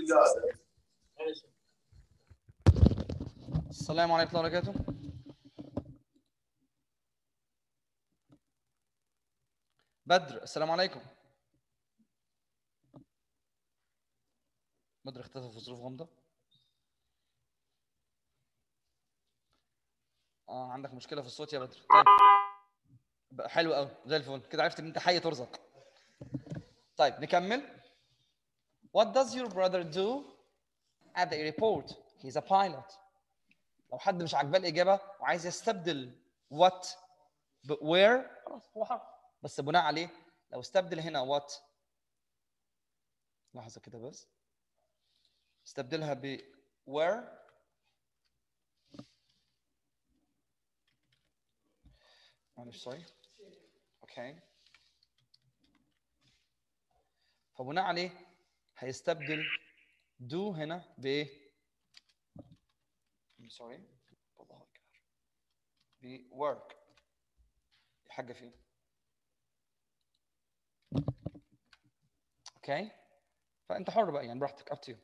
Obrigado. السلام عليكم ورحمة الله وبركاته بدر السلام عليكم بدر اختفى في ظروف غامضة اه عندك مشكلة في الصوت يا بدر طيب بقى حلو قوي زي الفل كده عرفت ان انت حي ترزق طيب نكمل What does your brother do at the airport? He's a pilot. لو حد مش عاجباه الإجابة وعايز يستبدل what ب where خلاص هو حر بس بناء عليه لو استبدل هنا what لحظة كده بس استبدلها ب where معلش سوري اوكي فبناء عليه هيستبدل do هنا بايه؟ سوري الله اكبر ب work حاجه فين؟ اوكي فانت حر بقى يعني براحتك up to you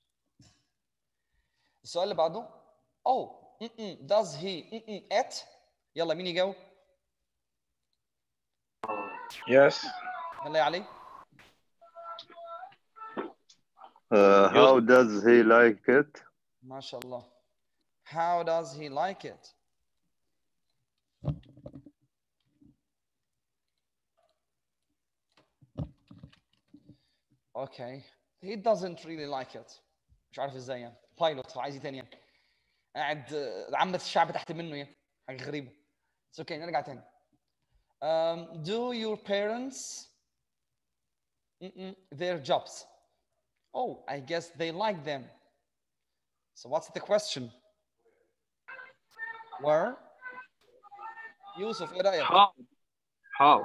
السؤال اللي بعده oh mm -mm, does he mm -mm, at يلا مين يجاوب؟ Yes. يلا يا علي Uh, how does he like it? ما شاء الله how does he like it okay he doesn't really like it مش عارف ازاي يعني بايلوت عايز ايه تاني يعني قاعد آه، عامة الشعب تحت منه يعني حاجة غريبة بس اوكي نرجع تاني um, do your parents Mm-mm, their jobs oh I guess they like them so what's the question where يوسف ايه رأيك How? How?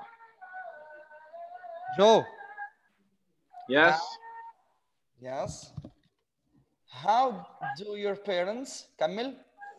جو Yes. Yes. How do your parents كمل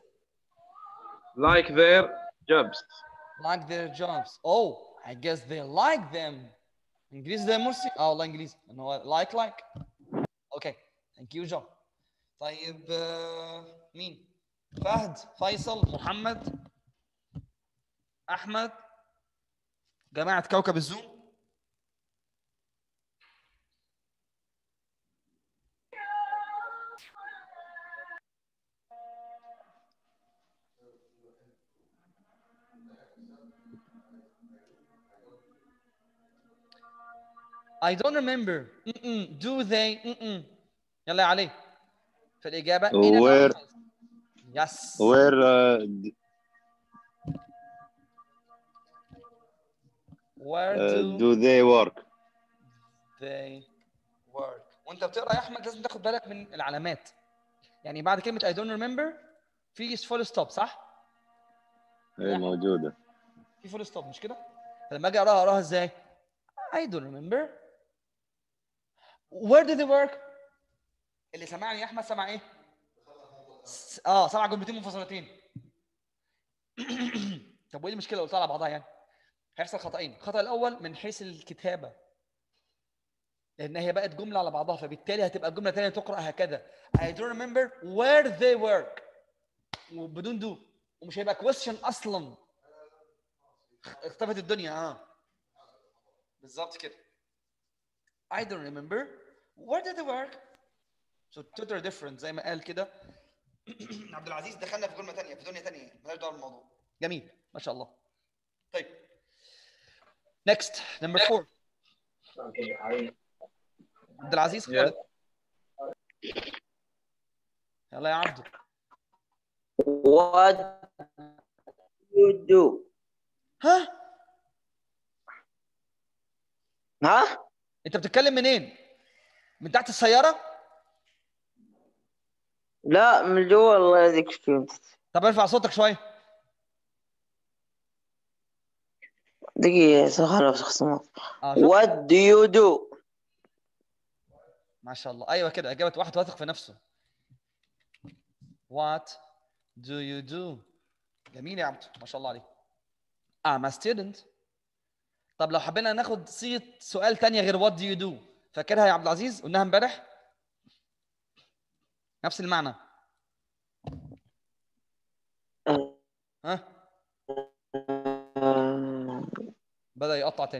Like their jobs. like their jobs? Oh, I guess they like them. انجليزي ده مرسي؟ اه والله انجليزي ان هو like like. اوكي ثانك يو جو. طيب آه، مين؟ فهد، فيصل، محمد، احمد، جماعة كوكب الزوم I don't remember. Mm-mm. Do they? Mm-mm. يلا يا علي. في الإجابة in an Where- office. Yes. Where uh, d- Where uh, do, do they work? they work? وأنت بتقرأ يا أحمد لازم تاخد بالك من العلامات. يعني بعد كلمة I don't remember في فول ستوب صح؟ هي موجودة. في فول ستوب مش كده؟ فلما أجي أقراها أقراها إزاي؟ I don't remember. Where do they work? اللي سمعني يا أحمد سمع إيه؟ س- اه سمع جملتين منفصلتين طب وايه المشكله قلتها على بعضها يعني هيحصل خطأين الخطأ الاول من حيث الكتابه لان هي بقت جمله على بعضها فبالتالي هتبقى الجمله الثانيه تقرا هكذا I don't remember where they work وبدون دو ومش هيبقى question اصلا اختفت الدنيا اه بالظبط كده I don't remember where did they work so totally different زي ما قال كده عبد العزيز دخلنا في جمله ثانيه في دنيا ثانيه مالهاش دعوه بالموضوع جميل ما شاء الله طيب next number four عبد العزيز خالد يلا يا عبدو What you do? ها ها؟ انت بتتكلم منين من تحت السياره لا من جوا الله يهديك فهمت طب ارفع صوتك شويه دقيقة صح أنا خصمات اه شوف. What do you do? ما شاء الله ايوه كده اجابه واحد واثق في نفسه What do you do جميل يا عبدو ما شاء الله عليك I'm a student طب لو حبينا ناخد صيغه سؤال تانية غير what do you do فاكرها يا عبد العزيز قلناها امبارح نفس المعنى ها آه، بدا يقطع تاني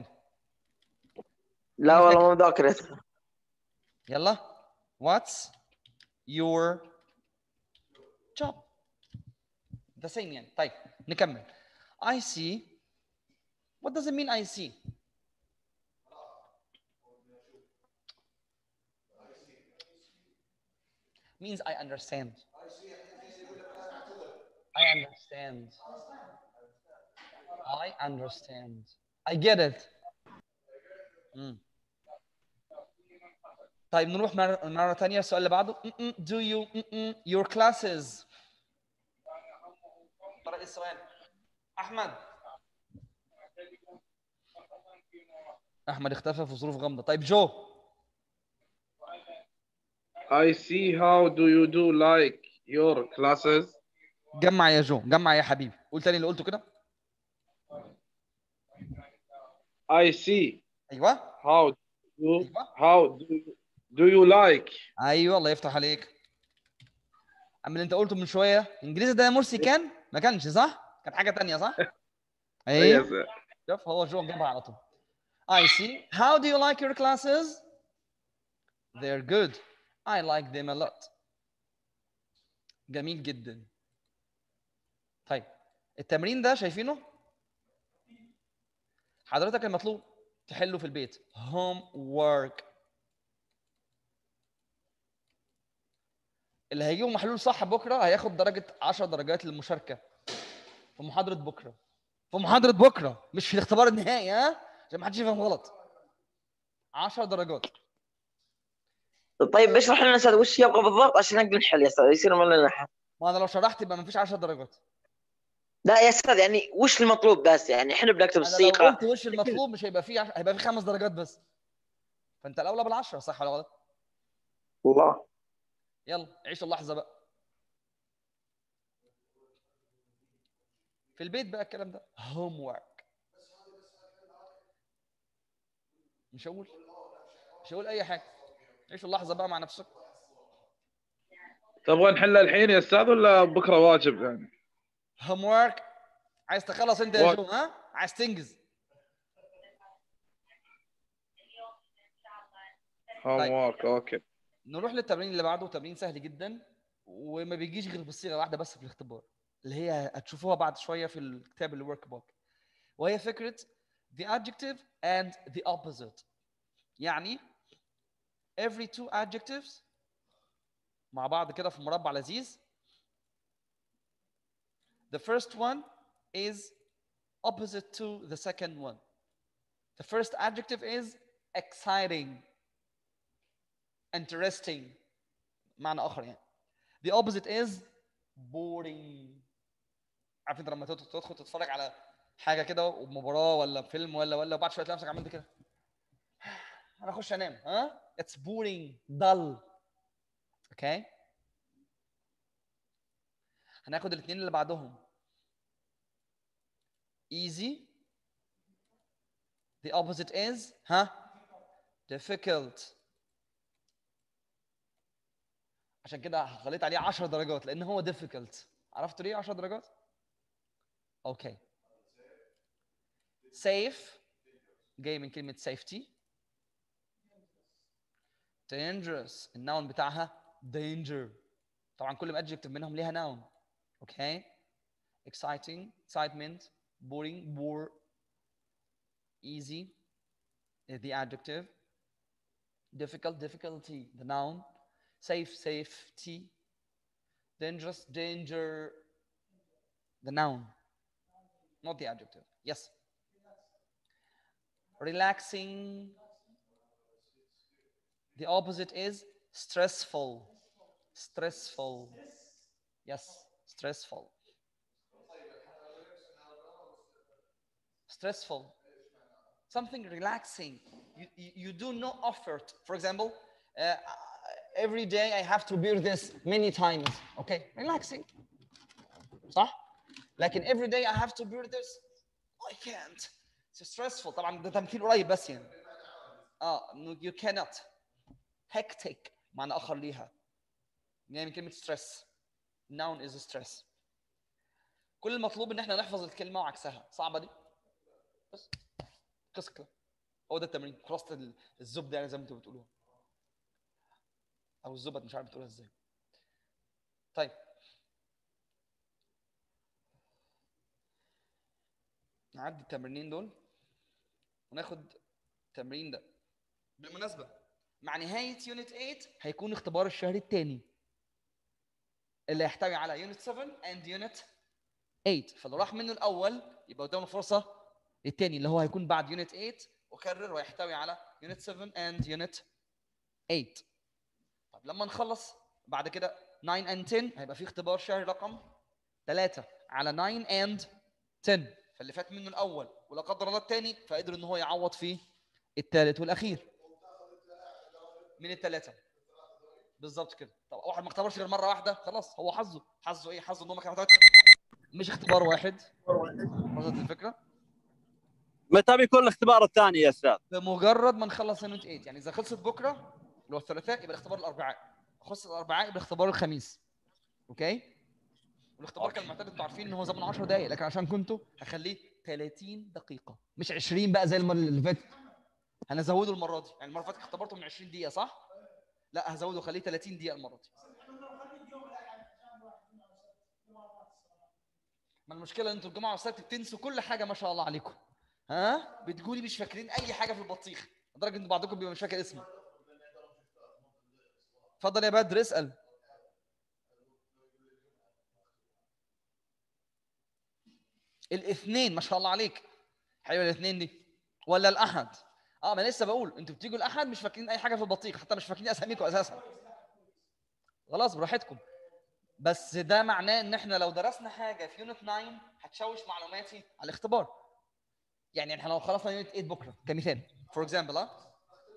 لا والله ما ذاكرت يلا what's your job the same يعني طيب نكمل I see what does it mean I see means I understand I understand I understand I get it مم. طيب نروح مرة, مرة تانية السؤال اللي بعده م- م- do you م- م- your classes ترى ايه السؤال احمد احمد اختفى في ظروف غامضة طيب جو I see how do you do like your classes جمع يا جو جمع يا حبيبي قول تاني اللي قلته كده I see ايوه how do ايوه how do you, do you like ايوه الله يفتح عليك اما اللي انت قلته من شويه انجليزي ده يا مرسي كان ما كانش صح كان حاجه تانية صح ايوه Yes. شوف هو جو جابها على طول I see how do you like your classes they're good I like them a lot جميل جدا طيب التمرين ده شايفينه حضرتك المطلوب تحله في البيت homework اللي هيجيبه محلول صح بكره هياخد درجه 10 درجات للمشاركه في محاضره بكره في محاضره بكره مش في الاختبار النهائي ها عشان ما حدش يفهم غلط 10 درجات طيب اشرح لنا استاذ وش يبغى بالضبط عشان نقدر نحل يا استاذ يصير ما لنا حل ما انا لو شرحت يبقى ما فيش 10 درجات لا يا استاذ يعني وش المطلوب بس يعني احنا بنكتب انا لو الصيغه قلت وش المطلوب مش هيبقى فيه عش... هيبقى فيه خمس درجات بس فانت الاولى بالعشره صح ولا غلط الله يلا عيش اللحظه بقى في البيت بقى الكلام ده هوم ورك مش هقول مش هقول اي حاجه عيشوا اللحظه بقى مع نفسك تبغى نحلها الحين يا استاذ ولا بكره واجب يعني؟ هوم ورك عايز تخلص انت يا What? جو ها عايز تنجز هوم ورك اوكي نروح للتمرين اللي بعده تمرين سهل جدا وما بيجيش غير بالصيغه واحده بس في الاختبار اللي هي هتشوفوها بعد شويه في الكتاب الورك بوك وهي فكره the adjective and the opposite يعني every two adjectives مع بعض كده في مربع لذيذ the first one is opposite to the second one the first adjective is exciting interesting معنى اخر يعني the opposite is boring عارف انت لما تدخل تدخل تتفرج على حاجه كده ومباراه ولا فيلم ولا ولا وبعد شويه تلاقي نفسك عملت كده انا اخش انام ها it's boring dull اوكي هناخد الاثنين اللي بعدهم easy the opposite is ها difficult عشان كده خليت عليه 10 درجات لان هو difficult عرفتوا ليه 10 درجات اوكي safe جاي من كلمه safety dangerous النون بتاعها danger طبعا كل adjective منهم ليها noun اوكي exciting excitement boring bore easy the adjective difficult difficulty the noun safe safety dangerous danger the noun not the adjective yes relaxing the opposite is stressful stressful yes stressful stressful something relaxing you, you, you do no effort for example uh, every day I have to bear this many times. Okay, relaxing. صح؟ لكن every day I have to bear this. I can't. It's stressful. طبعا ده تمثيل قريب بس يعني. اه no, you cannot. Hectic معنى اخر ليها. جاي من كلمه stress noun is stress كل المطلوب ان احنا نحفظ الكلمه وعكسها صعبه دي بس قصه كده هو ده التمرين خلاصه ال- الزبده يعني زي ما انتوا بتقولوها او الزبد مش عارف بتقولها ازاي طيب نعدي التمرينين دول وناخد التمرين ده بالمناسبه مع نهايه يونت 8 هيكون اختبار الشهر الثاني اللي يحتوي على يونت 7 اند يونت 8 فلو راح منه الاول يبقى قدامنا فرصه للثاني اللي هو هيكون بعد يونت 8 وكرر ويحتوي على يونت 7 اند يونت 8 طب لما نخلص بعد كده 9 اند 10 هيبقى في اختبار شهري رقم 3 على 9 اند 10 فاللي فات منه الاول ولا قدر الله الثاني فقدر ان هو يعوض في الثالث والاخير من الثلاثه بالظبط كده طب واحد ما اختبرش غير مره واحده خلاص هو حظه حظه ايه حظه ان هو ما كان محتاج مش اختبار واحد وصلت الفكره متى بيكون الاختبار الثاني يا استاذ؟ بمجرد ما نخلص يونت 8 يعني اذا خلصت بكره اللي هو الثلاثاء يبقى الاختبار الاربعاء خلص الاربعاء يبقى الاختبار الخميس اوكي والاختبار كان معتاد انتوا عارفين ان هو زمن 10 دقائق لكن عشان كنتوا هخليه 30 دقيقه مش 20 بقى زي المره اللي فاتت هنزوده المره دي يعني المره اللي فاتت اختبرته من 20 دقيقه صح لا هزوده خليه 30 دقيقه المره دي ما المشكله ان انتوا الجمعه والسبت بتنسوا كل حاجه ما شاء الله عليكم ها بتقولي مش فاكرين اي حاجه في البطيخ لدرجه ان بعضكم بيبقى مش فاكر اسمه اتفضل يا بدر اسال الاثنين ما شاء الله عليك حلوه الاثنين دي ولا الاحد اه ما لسه بقول انتوا بتيجوا الاحد مش فاكرين اي حاجه في البطيخ حتى مش فاكرين اساميكم اساسا خلاص براحتكم بس ده معناه ان احنا لو درسنا حاجه في يونت 9 هتشوش معلوماتي على الاختبار يعني احنا لو خلصنا يونت 8 بكره كمثال فور اكزامبل ها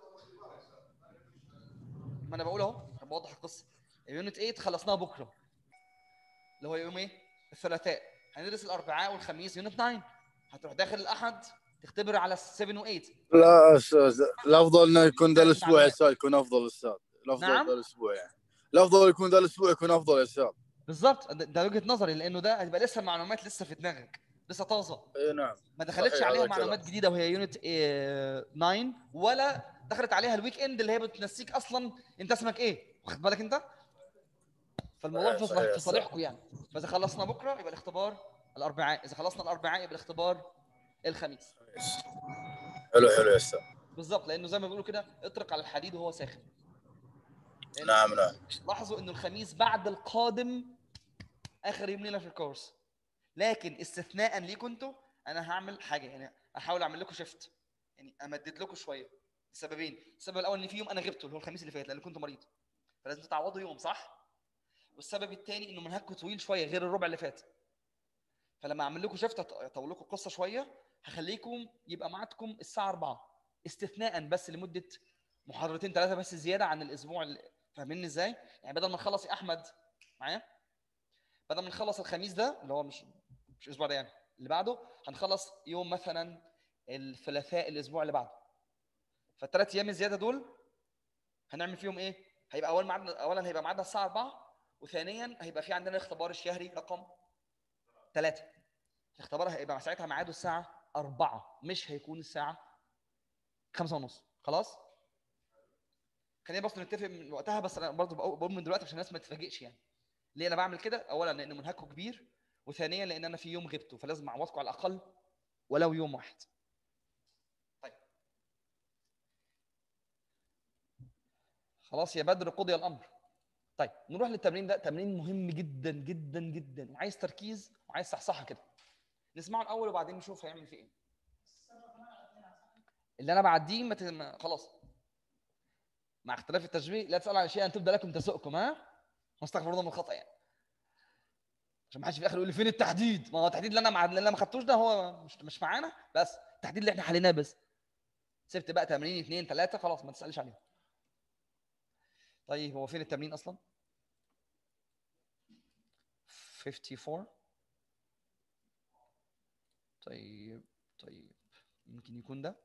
ما انا بقول اهو انا بوضح القصه يونت 8 خلصناها بكره اللي هو يوم ايه الثلاثاء هندرس الاربعاء والخميس يونت 9 هتروح داخل الاحد تختبر على 7 و8 لا استاذ الافضل انه يكون ذا الاسبوع يا معلومات. استاذ يكون افضل استاذ الافضل نعم؟ ذا الاسبوع يعني الافضل يكون ذا الاسبوع يكون افضل يا استاذ بالظبط ده- ده وجهه نظري لانه ده هتبقى لسه المعلومات لسه في دماغك لسه طازه اي نعم ما دخلتش صحيح، عليها هذا معلومات كلام. جديده وهي يونت 9 ولا دخلت عليها الويك اند اللي هي بتنسيك اصلا انت اسمك ايه واخد بالك انت فالموضوع صحيح، في صحيح، في صالحكم يعني فاذا خلصنا بكره يبقى الاختبار الاربعاء اذا خلصنا الاربعاء يبقى الاختبار الخميس حلو حلو يا استاذ بالظبط لانه زي ما بيقولوا كده اطرق على الحديد وهو ساخن لأن نعم نعم لاحظوا انه الخميس بعد القادم اخر يوم لنا في الكورس لكن استثناء ليكم انتوا انا هعمل حاجه يعني احاول اعمل لكم شيفت يعني امدد لكم شويه لسببين السبب الاول ان في يوم انا غبته اللي هو الخميس اللي فات لان كنت مريض فلازم تتعوضوا يوم صح والسبب الثاني انه منهجكم طويل شويه غير الربع اللي فات فلما اعمل لكم شيفت اطول لكم القصه شويه هخليكم يبقى معاكم الساعه 4 استثناء بس لمده محاضرتين ثلاثه بس زياده عن الاسبوع اللي فاهميني ازاي؟ يعني بدل ما نخلص يا احمد معايا؟ بدل ما نخلص الخميس ده اللي هو مش مش الاسبوع ده يعني اللي بعده هنخلص يوم مثلا الثلاثاء الاسبوع اللي بعده فالثلاث ايام الزياده دول هنعمل فيهم ايه؟ هيبقى اول ميعادنا اولا هيبقى ميعادنا الساعه 4 وثانيا هيبقى في عندنا الاختبار الشهري رقم 3 الاختبار هيبقى ساعتها ميعاده الساعه 4 مش هيكون الساعه 5 ونص خلاص؟ خلينا بس نتفق من وقتها بس انا برضه بقول بقول من دلوقتي عشان الناس ما تتفاجئش يعني ليه انا بعمل كده اولا لان منهجكم كبير وثانيا لان انا في يوم غبته فلازم اعوضكم على الاقل ولو يوم واحد طيب خلاص يا بدر قضي الامر طيب نروح للتمرين ده تمرين مهم جدا جدا جدا وعايز تركيز وعايز صحصحه كده نسمعه الاول وبعدين نشوف هيعمل فيه ايه اللي انا بعديه ما ت- ما- خلاص مع اختلاف التشبيه لا تسالوا عن اشياء ان تبدا لكم تسؤكم ها واستغفر الله من الخطا يعني عشان ما حدش في الاخر يقول لي فين التحديد ما هو التحديد اللي انا مع... اللي انا ما خدتوش ده هو مش مش معانا بس التحديد اللي احنا حليناه بس سبت بقى تمرين اثنين ثلاثه خلاص ما تسالش عليهم طيب هو فين التمرين اصلا 54 طيب طيب يمكن يكون ده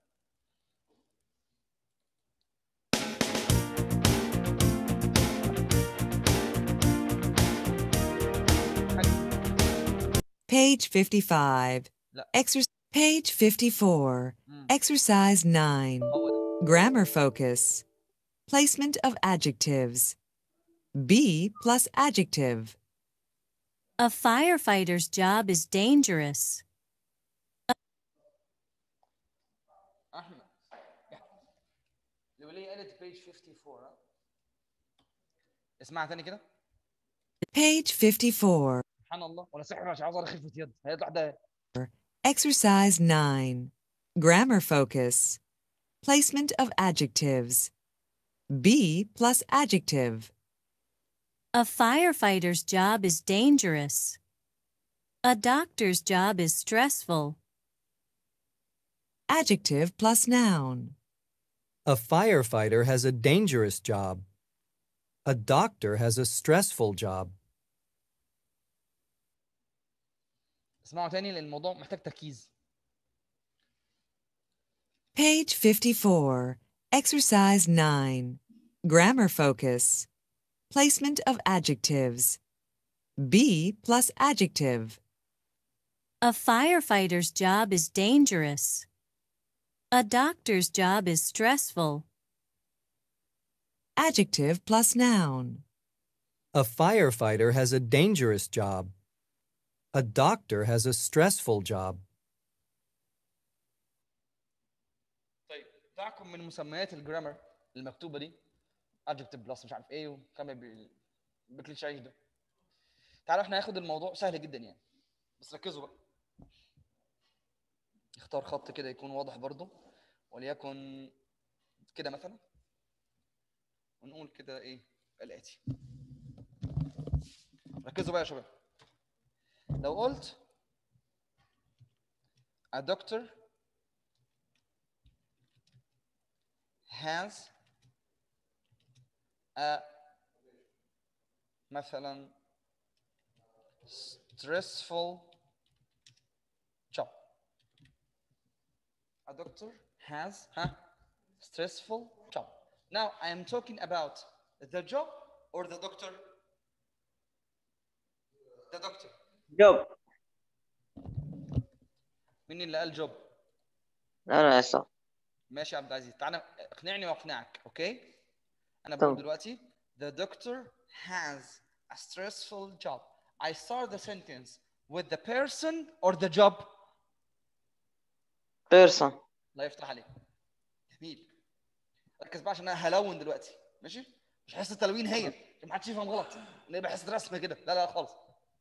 Page 55. لا. Exercise. Page 54. مم. Exercise 9. هو ده Grammar focus. Placement of adjectives. Be plus adjective. A firefighter's job is dangerous. احمد الولية قالت بيج 54 ها؟ اسمعها تاني كده Page 54. سبحان الله ولا سحر مش عاوز خفة يد هيطلع ده Exercise 9. Grammar focus. Placement of adjectives. Be plus adjective. A firefighter's job is dangerous. A doctor's job is stressful. Adjective plus noun. A firefighter has a dangerous job. A doctor has a stressful job. اسمعوا تاني لان الموضوع محتاج تركيز Page 54. Exercise 9. Grammar focus. Placement of adjectives. Be plus adjective. A firefighter's job is dangerous. A doctor's job is stressful. Adjective plus noun. A firefighter has a dangerous job. A doctor has a stressful job. طيب دعكم من مسميات الجرامر المكتوبه دي adjective بلس مش عارف ايه وكمل بال- بالكليش عيش ده تعالوا احنا هناخد الموضوع سهل جدا يعني بس ركزوا بقى اختار خط كده يكون واضح برضو وليكن كده مثلا ونقول كده ايه الاتي ركزوا بقى يا شباب لو قلت a doctor has a مثلا stressful job a doctor has a stressful job now I am talking about the job or the doctor the doctor جوب مين اللي قال job انا اسف ماشي يا عبد العزيز تعالى اقنعني واقنعك اوكي انا بقول طب. دلوقتي the doctor has a stressful job I start the sentence with the person or the job بيرسون الله يفتح عليك جميل ركز بقى عشان انا هلون دلوقتي ماشي مش حصه تلوين هي عشان ما حدش يفهم غلط ان يبقى حصه رسم كده لا لا خالص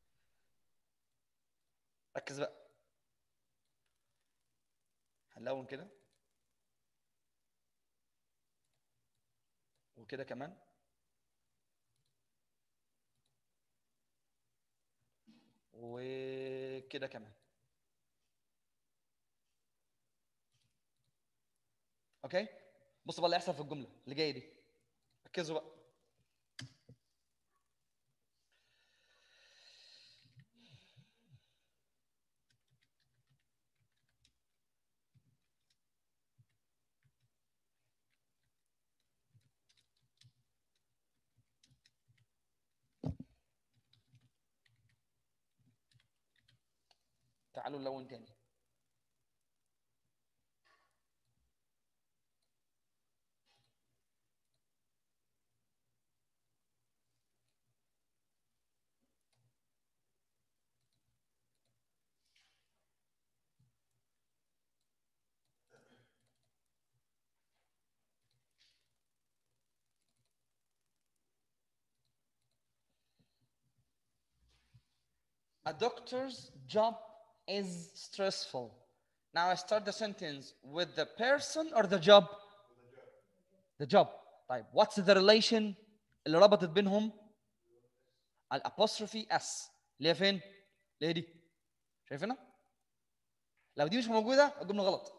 ركز بقى هنلون كده وكده كمان وكده كمان اوكي بصوا بقى اللي هيحصل في الجمله اللي جايه دي ركزوا بقى تعالوا نلون تاني A doctor's job is stressful. Now I start the sentence with the person or the job? The job. طيب what's the relation اللي ربطت بينهم؟ الابوستروفي اس اللي هي فين؟ اللي هي دي. شايفينها؟ لو دي مش موجودة الجملة غلط.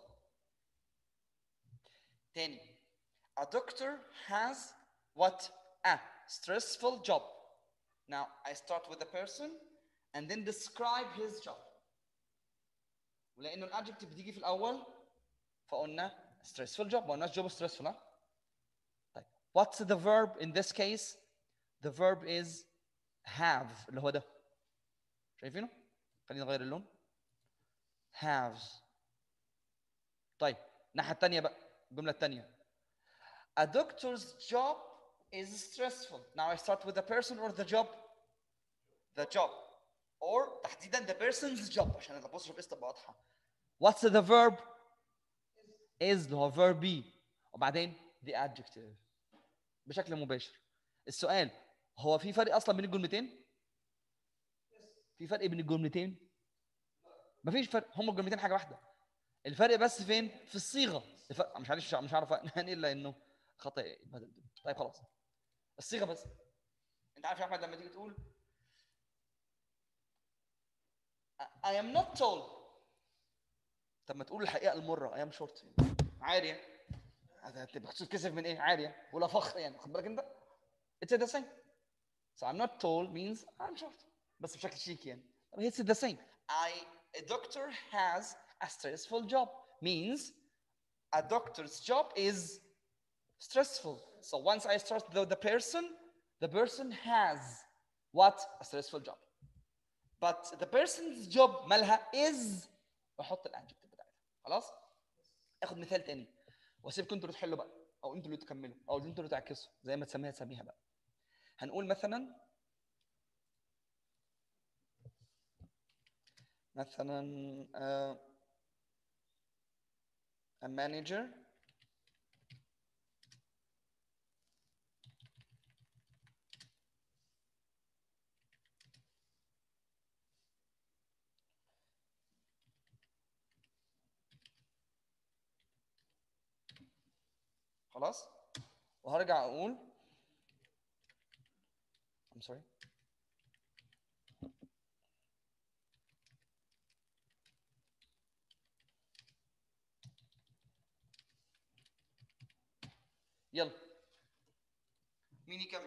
تاني. A doctor has what? A stressful job. Now I start with the person and then describe his job. ولانه الادجكتيف بتيجي في الاول فقلنا stressful job ما قلناش job stressful ها طيب what's the verb in this case the verb is have اللي هو ده شايفينه خلينا نغير اللون has طيب الناحيه الثانيه بقى الجمله الثانيه A doctor's job is stressful. Now I start with the person or the job? The job. Or تحديدا the person's job عشان الابوستروف اس تبقى واضحه. What's the verb? is اللي هو verb be وبعدين the adjective بشكل مباشر. السؤال هو في فرق اصلا بين الجملتين؟ في فرق بين الجملتين؟ مفيش فرق هم الجملتين حاجه واحده. الفرق بس فين؟ في الصيغه. الفرق مش عارف مش عارف انقل لانه خطا بدل طيب خلاص الصيغه بس انت عارف يا احمد لما تيجي تقول I am not tall طب ما تقول الحقيقه المره I am short عاريه هذا بتتكسف من ايه عاريه ولا فخر يعني خد بالك انت it's the same so I'm not tall means I'm short بس بشكل شيك يعني طب it's the same I a doctor has a stressful job means a doctor's job is stressful. So once I start the, the person, the person has what? A stressful job. But the person's job مالها is بحط الادجكتيف بتاعتها خلاص؟ اخد مثال تاني واسيبكم انتوا اللي تحلوا بقى او انتوا اللي تكملوا او انتوا اللي تعكسوا زي ما تسميها تسميها بقى. هنقول مثلا مثلا uh, a manager خلاص وهرجع اقول I'm sorry يلا مين يكمل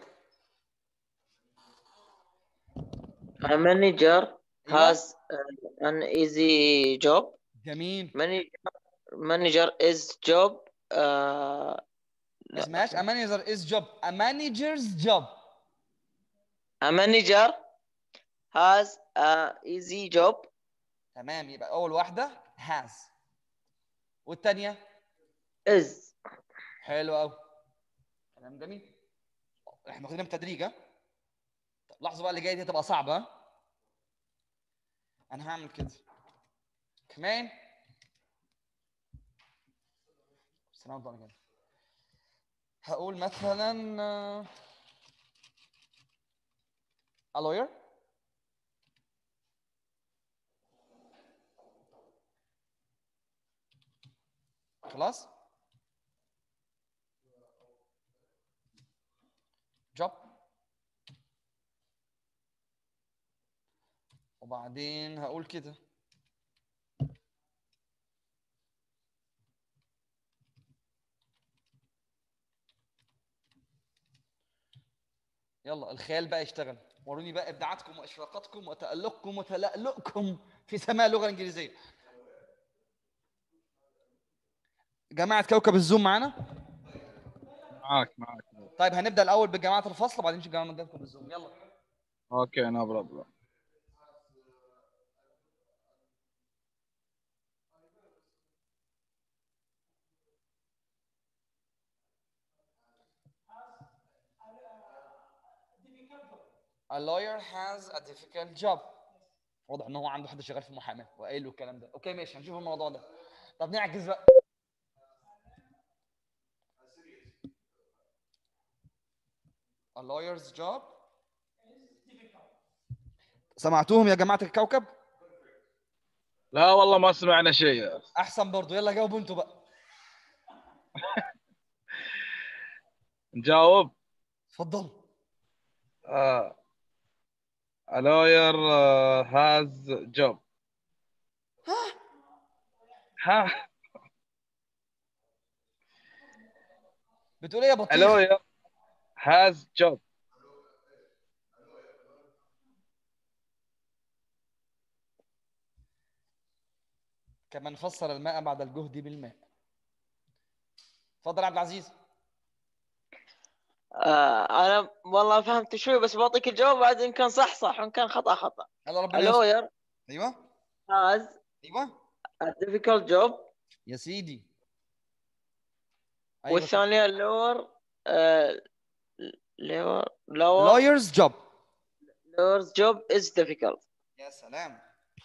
A manager has uh, an easy job. جميل Manager, manager is job. Uh, ما اسمهاش a manager is job a manager's job a manager has a easy job. تمام يبقى اول واحده has والثانيه Is حلو قوي كلام جميل احنا واخدينها بالتدريج ها طب لاحظوا بقى اللي جايه دي هتبقى صعبه ها انا هعمل كده كمان استنى أفضل كده هقول مثلا آه، a lawyer خلاص job وبعدين هقول كده يلا الخيال بقى يشتغل وروني بقى ابداعاتكم واشراقاتكم وتالقكم وتلألؤكم في سماع اللغه الانجليزيه جماعه كوكب الزوم معانا معاك معاك طيب هنبدا الاول بجماعه الفصل وبعدين نمشي جماعه كوكب الزوم يلا اوكي نو بروبلم A lawyer has a difficult job. واضح ان هو عنده حد شغال في المحاماه وقايل له الكلام ده. اوكي ماشي هنشوف الموضوع ده. طب نعكس بقى. A lawyer's job سمعتوهم يا جماعه الكوكب؟ لا والله ما سمعنا شيء احسن برضو يلا جاوبوا انتوا بقى. نجاوب اتفضلوا. آه. A lawyer uh, has job. ها بتقول ايه يا A بطيخ؟ lawyer has job. كما نفسر الماء بعد الجهد بالماء. اتفضل يا عبد العزيز. آه انا والله فهمت شوي بس بعطيك الجواب بعد ان كان صح صح وان كان خطا خطا يلا ربنا A يستر. lawyer ايوه has ايوه a difficult job يا سيدي أيوة. والثانية lower uh, lower lower lawyer's job lawyer's job is difficult يا سلام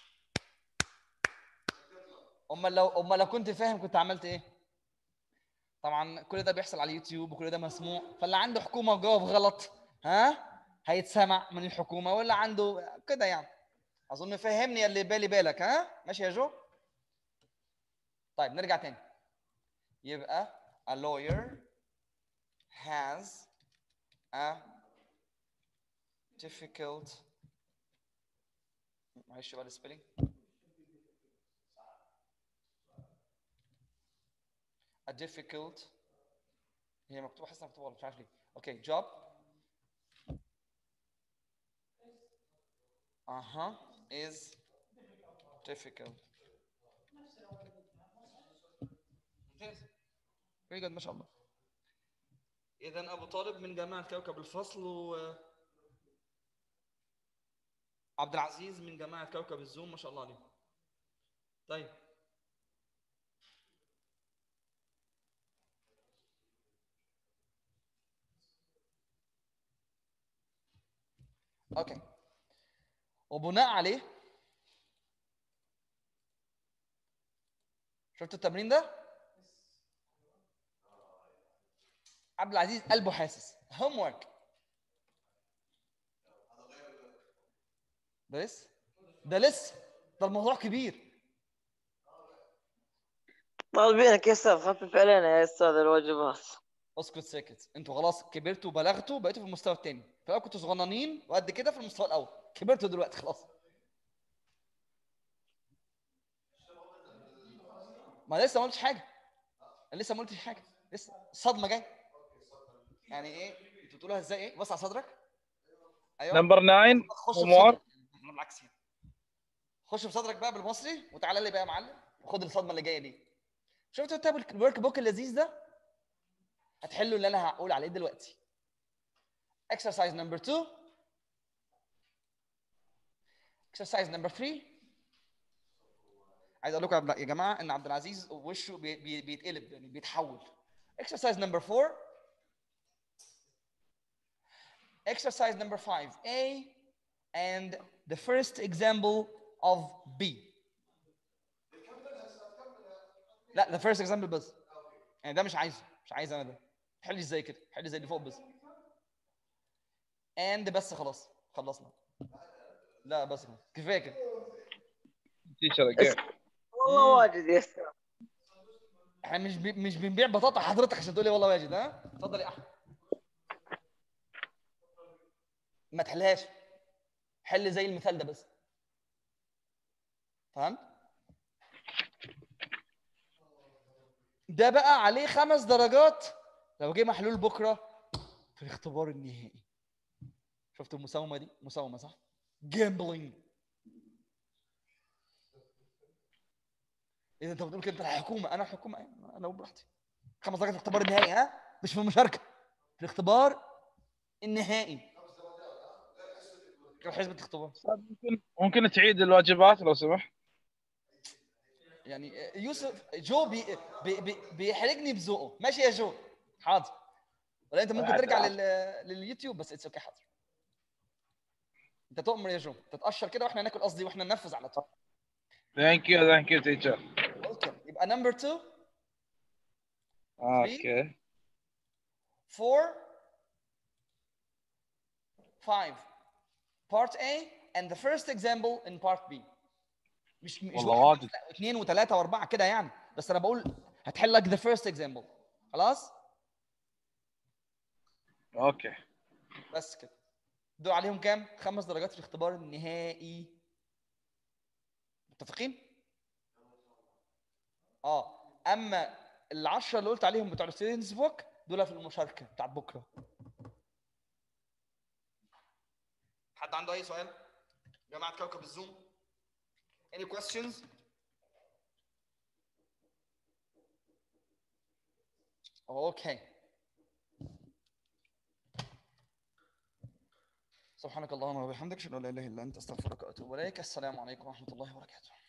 امال لو امال لو كنت فاهم كنت عملت ايه طبعا كل ده بيحصل على اليوتيوب وكل ده مسموع فاللي عنده حكومه وجاوب غلط ها هيتسمع من الحكومه واللي عنده كده يعني اظن فهمني اللي بالي بالك ها ماشي يا جو طيب نرجع تاني يبقى a lawyer has a difficult معلش بقى السبيلنج a difficult هي مكتوبه حاسه مكتوبه غلط مش عارف ليه اوكي job اها is difficult ممتاز very good ما شاء الله اذا ابو طالب من جامعه كوكب الفصل و عبد العزيز من جامعه كوكب الزوم ما شاء الله عليه طيب اوكي وبناء عليه شفتوا التمرين ده عبد العزيز قلبه حاسس هوم ورك ده لسه ده لسه ده الموضوع كبير طالبينك يا استاذ خفف علينا يا استاذ الواجبات اسكت ساكت انتوا خلاص كبرتوا وبلغتوا بقيتوا في المستوى الثاني في الاول كنتوا صغننين وقد كده في المستوى الاول كبرتوا دلوقتي خلاص ما لسه ما قلتش حاجه أنا لسه ما قلتش حاجه لسه الصدمه جايه يعني ايه انتوا بتقولوها ازاي ايه بص على صدرك ايوه نمبر 9 خش homework بصدرك احنا بالعكس يعني خش بصدرك بقى بالمصري وتعالى لي بقى يا معلم وخد الصدمه اللي جايه دي شفتوا التاب الورك بوك اللذيذ ده هتحلوا اللي انا هقول عليه دلوقتي exercise number 2 exercise number 3 عايز اقول لكم يا جماعه ان عبد العزيز وشه بي بي بيتقلب يعني بيتحول exercise number 4 exercise number 5 A and the first example of B لا the first example بس يعني ده مش عايزه مش عايز انا ده حل ازاي كده حل زي اللي فوق بس and بس خلاص خلصنا لا بس خلاص كفايه كده تيشر اجين والله واجد يا استاذ احنا مش بي... مش بنبيع بطاطا حضرتك عشان تقول لي والله واجد ها اتفضل يا احمد ما تحلهاش حل زي المثال ده بس فهمت ده بقى عليه خمس درجات لو جه محلول بكره في الاختبار النهائي شفتوا المساومه دي مساومه صح جامبلينج اذا انت بتقول كده انت الحكومه انا الحكومه أيوة، انا اقول براحتي خمس درجات في الاختبار النهائي ها مش في المشاركه في الاختبار النهائي حسبة اختبار ممكن ممكن تعيد الواجبات لو سمحت يعني يوسف جو بي بي بي بيحرجني بذوقه ماشي يا جو حاضر ولا انت ممكن واحد ترجع واحد. لل... لليوتيوب بس اتس اوكي حاضر انت تؤمر يا جو تتقشر كده واحنا ناكل قصدي واحنا ننفذ على طول ثانك يو ثانك يو تيشر ويلكم يبقى نمبر 2 اوكي 4 5 part A and the first example in part B مش مش والله واحد واجد. لا، اثنين وثلاثة وأربعة كده يعني بس أنا بقول هتحل لك the first example خلاص اوكي بس كده دول عليهم كام؟ خمس درجات في الاختبار النهائي متفقين؟ اه اما العشرة اللي قلت عليهم بتوع الستودنتس بوك دول في المشاركة بتاعت بكرة حد عنده أي سؤال؟ جماعة كوكب الزوم Any questions? Okay. سبحانك اللهم وبحمدك اشهد ان لا اله الا انت استغفرك واتوب اليك السلام عليكم ورحمه الله وبركاته